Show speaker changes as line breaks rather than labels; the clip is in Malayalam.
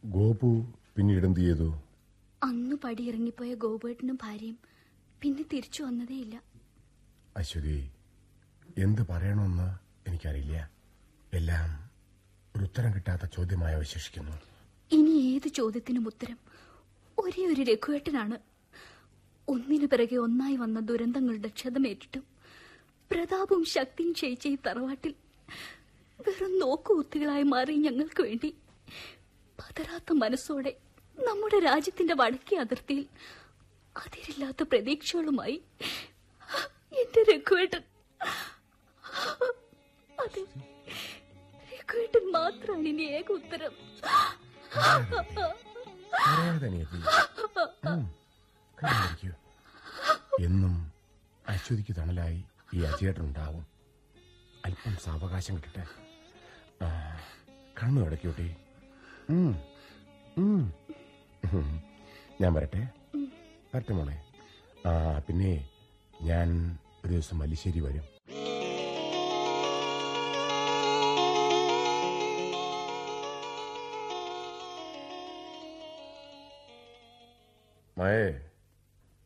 ഗോപു പിന്നീട് എന്ത് ചെയ്തു
അന്ന് പടിയിറങ്ങിപ്പോയ ഗോപേട്ടനും ഭാര്യയും പിന്നെ തിരിച്ചു വന്നതേയില്ല
അശ്വതി എന്ത് പറയണമെന്ന് എനിക്കറിയില്ല എല്ലാം ഒരു ഉത്തരം കിട്ടാത്ത ചോദ്യമായി അവശേഷിക്കുന്നു
ഇനി ഏത് ചോദ്യത്തിനും ഉത്തരം ഒരേ ഒരു രഘുവേട്ടനാണ് ഒന്നിനു പിറകെ ഒന്നായി വന്ന ദുരന്തങ്ങളുടെ ക്ഷതമേറ്റിട്ടും പ്രതാപവും ശക്തിയും ക്ഷയിച്ച ഈ തറവാട്ടിൽ വെറും നോക്കുകുത്തികളായി മാറി ഞങ്ങൾക്ക് വേണ്ടി പതരാത്ത മനസ്സോടെ നമ്മുടെ രാജ്യത്തിന്റെ വടക്കേ അതിർത്തിയിൽ അതിരില്ലാത്ത പ്രതീക്ഷകളുമായി എന്റെ രഘുവേട്ടൻ അതെ രഘുവേട്ടൻ മാത്രമാണ് ഇനി ഏക ഉത്തരം
കരയാതെ അനിയത്തി. ഉം, കരയാതിരിക്കൂ. എന്നും അശ്വതിക്ക് തണലായി ഈ അജയേട്ടനുണ്ടാവും അല്പം സാവകാശം കിട്ടട്ടെ ആ, കണ്ണു അടയ്ക്കൂട്ടി ഉം, ഉം. ഉം. ഞാൻ വരട്ടെ വരട്ടെ മോളെ ആ പിന്നെ ഞാൻ ഒരു ദിവസം മല്ലിശ്ശേരി വരും മയേ